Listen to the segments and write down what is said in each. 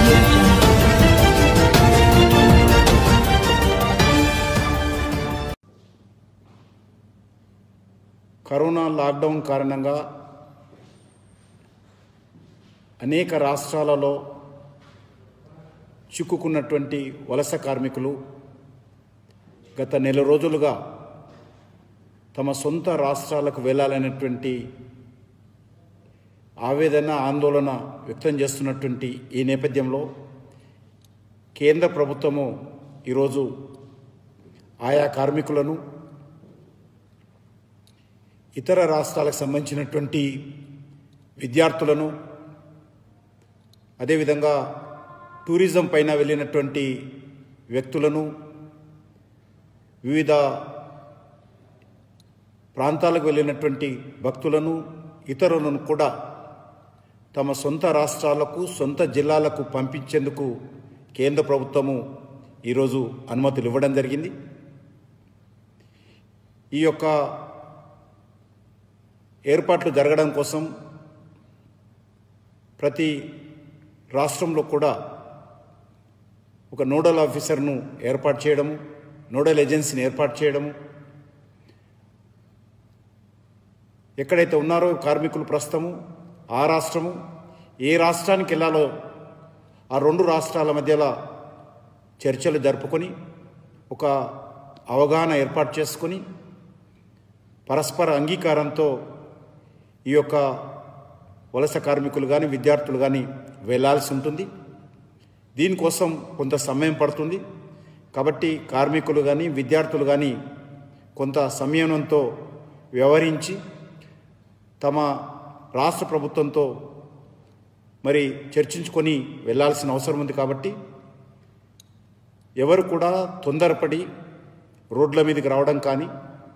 corona lockdown కారణంగా అనేక రాష్ట్రాలలో చిక్కుకున్నటువంటి వలస కార్మికులు గత నెల రోజులుగా తమ సొంత రాష్ట్రాలకు వెళ్ళాలనేటువంటి ఆవేదన ఆందోళన వ్యక్తం చేస్తున్నటువంటి ఈ నేపథ్యంలో కేంద్ర ప్రభుత్వము ఈరోజు ఆయా కార్మికులను ఇతర రాష్ట్రాలకు సంబంధించినటువంటి విద్యార్థులను అదేవిధంగా టూరిజం పైన వెళ్ళినటువంటి వ్యక్తులను వివిధ ప్రాంతాలకు వెళ్ళినటువంటి భక్తులను ఇతరులను కూడా తమ సొంత రాష్ట్రాలకు సొంత జిల్లాలకు పంపించేందుకు కేంద్ర ప్రభుత్వము ఈరోజు అనుమతులు ఇవ్వడం జరిగింది ఈ యొక్క ఏర్పాట్లు జరగడం కోసం ప్రతి రాష్ట్రంలో కూడా ఒక నోడల్ ఆఫీసర్ను ఏర్పాటు చేయడము నోడల్ ఏజెన్సీని ఏర్పాటు చేయడము ఎక్కడైతే ఉన్నారో కార్మికులు ప్రస్తుతము ఆ రాష్ట్రము ఏ రాష్ట్రానికి వెళ్ళాలో ఆ రెండు రాష్ట్రాల మధ్యలో చర్చలు జరుపుకొని ఒక అవగాహన ఏర్పాటు చేసుకొని పరస్పర అంగీకారంతో ఈ యొక్క వలస కార్మికులు కానీ విద్యార్థులు కానీ వెళ్ళాల్సి ఉంటుంది దీనికోసం కొంత సమయం పడుతుంది కాబట్టి కార్మికులు కానీ విద్యార్థులు కానీ కొంత సంయమనంతో వ్యవహరించి తమ రాష్ట్ర ప్రభుత్వంతో మరి చర్చించుకొని వెళ్ళాల్సిన అవసరం ఉంది కాబట్టి ఎవరు కూడా తొందరపడి రోడ్ల మీదకి రావడం కానీ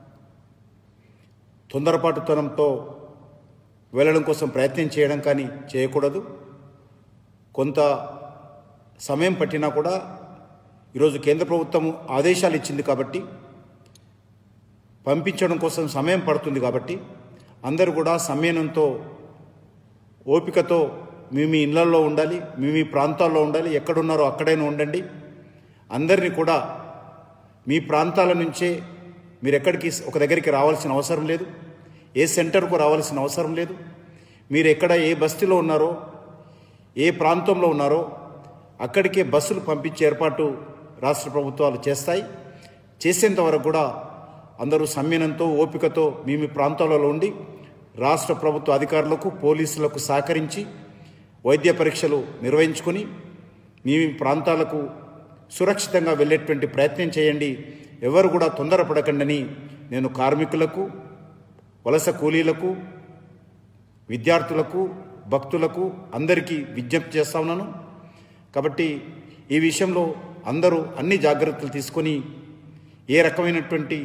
తొందరపాటుతనంతో వెళ్ళడం కోసం ప్రయత్నం చేయడం కానీ చేయకూడదు కొంత సమయం పట్టినా కూడా ఈరోజు కేంద్ర ప్రభుత్వం ఆదేశాలు ఇచ్చింది కాబట్టి పంపించడం కోసం సమయం పడుతుంది కాబట్టి అందరూ కూడా సంయమనంతో ఓపికతో మీ మీ ఇళ్లలో ఉండాలి మీ మీ ప్రాంతాల్లో ఉండాలి ఎక్కడున్నారో అక్కడైనా ఉండండి అందరినీ కూడా మీ ప్రాంతాల నుంచే మీరు ఎక్కడికి ఒక దగ్గరికి రావాల్సిన అవసరం లేదు ఏ సెంటర్కు రావాల్సిన అవసరం లేదు మీరు ఎక్కడ ఏ బస్తీలో ఉన్నారో ఏ ప్రాంతంలో ఉన్నారో అక్కడికే బస్సులు పంపించే ఏర్పాటు రాష్ట్ర ప్రభుత్వాలు చేస్తాయి చేసేంత వరకు కూడా అందరూ సంయమనంతో ఓపికతో మీ మీ ప్రాంతాలలో ఉండి రాష్ట్ర ప్రభుత్వ అధికారులకు పోలీసులకు సహకరించి వైద్య పరీక్షలు నిర్వహించుకొని మీ మీ ప్రాంతాలకు సురక్షితంగా వెళ్ళేటువంటి ప్రయత్నం చేయండి ఎవరు కూడా తొందరపడకండని నేను కార్మికులకు వలస కూలీలకు విద్యార్థులకు భక్తులకు అందరికీ విజ్ఞప్తి చేస్తా ఉన్నాను కాబట్టి ఈ విషయంలో అందరూ అన్ని జాగ్రత్తలు తీసుకొని ఏ రకమైనటువంటి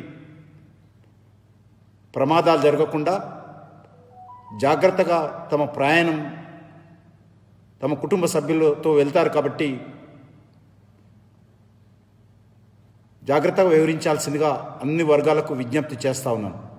ప్రమాదాలు జరగకుండా జాగ్రత్తగా తమ ప్రయాణం తమ కుటుంబ సభ్యులతో వెళ్తారు కాబట్టి జాగ్రత్తగా వివరించాల్సిందిగా అన్ని వర్గాలకు విజ్ఞప్తి చేస్తా ఉన్నాను